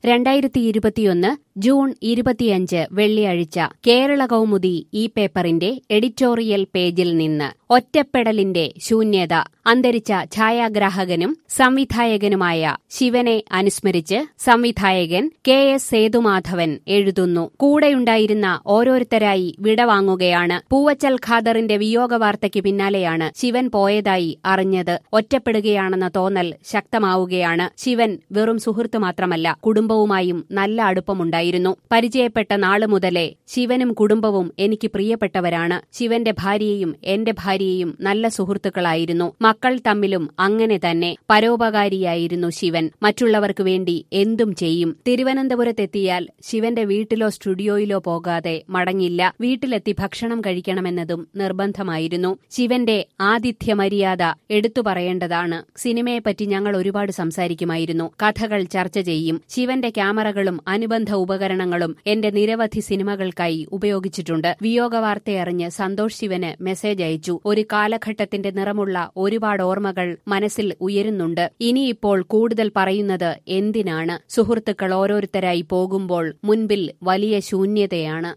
രണ്ടായിരത്തി ഇരുപത്തിയൊന്ന് ജൂൺ ഇരുപത്തിയഞ്ച് വെള്ളിയാഴ്ച കേരള കൗമുദി ഈ പേപ്പറിന്റെ എഡിറ്റോറിയൽ പേജിൽ നിന്ന് ഒറ്റപ്പെടലിന്റെ ശൂന്യത അന്തരിച്ച ഛായാഗ്രാഹകനും സംവിധായകനുമായ ശിവനെ അനുസ്മരിച്ച് സംവിധായകൻ കെ എസ് സേതുമാധവൻ എഴുതുന്നു കൂടെയുണ്ടായിരുന്ന ഓരോരുത്തരായി വിടവാങ്ങുകയാണ് പൂവച്ചൽ ഖാദറിന്റെ വിയോഗവാർത്തയ്ക്ക് പിന്നാലെയാണ് ശിവൻ പോയതായി അറിഞ്ഞത് ഒറ്റപ്പെടുകയാണെന്ന തോന്നൽ ശക്തമാവുകയാണ് ശിവൻ വെറും സുഹൃത്ത് മാത്രമല്ല കുടുംബവുമായും നല്ല അടുപ്പമുണ്ടായിരുന്നു പരിചയപ്പെട്ട നാളു മുതലേ ശിവനും കുടുംബവും എനിക്ക് പ്രിയപ്പെട്ടവരാണ് ശിവന്റെ ഭാര്യയും എന്റെ ഭാര്യയും നല്ല സുഹൃത്തുക്കളായിരുന്നു മക്കൾ തമ്മിലും അങ്ങനെ തന്നെ പരോപകാരിയായിരുന്നു ശിവൻ മറ്റുള്ളവർക്ക് വേണ്ടി എന്തും ചെയ്യും തിരുവനന്തപുരത്തെത്തിയാൽ ശിവന്റെ വീട്ടിലോ സ്റ്റുഡിയോയിലോ പോകാതെ മടങ്ങില്ല വീട്ടിലെത്തി ഭക്ഷണം കഴിക്കണമെന്നതും നിർബന്ധമായിരുന്നു ശിവന്റെ ആതിഥ്യ മര്യാദ എടുത്തു പറയേണ്ടതാണ് സിനിമയെപ്പറ്റി ഞങ്ങൾ ഒരുപാട് സംസാരിക്കുമായിരുന്നു കഥകൾ ചർച്ച ചെയ്യും ശിവന്റെ ക്യാമറകളും അനുബന്ധ ഉപകരണങ്ങളും എന്റെ നിരവധി സിനിമകൾക്കായി ഉപയോഗിച്ചിട്ടുണ്ട് വിയോഗവാർത്തയറിഞ്ഞ് സന്തോഷ് ശിവന് മെസ്സേജ് അയച്ചു ഒരു കാലഘട്ടത്തിന്റെ നിറമുള്ള ഒരുപാട് ഓർമ്മകൾ മനസ്സിൽ ഉയരുന്നുണ്ട് ഇനിയിപ്പോൾ കൂടുതൽ പറയുന്നത് എന്തിനാണ് സുഹൃത്തുക്കൾ ഓരോരുത്തരായി പോകുമ്പോൾ മുൻപിൽ വലിയ ശൂന്യതയാണ്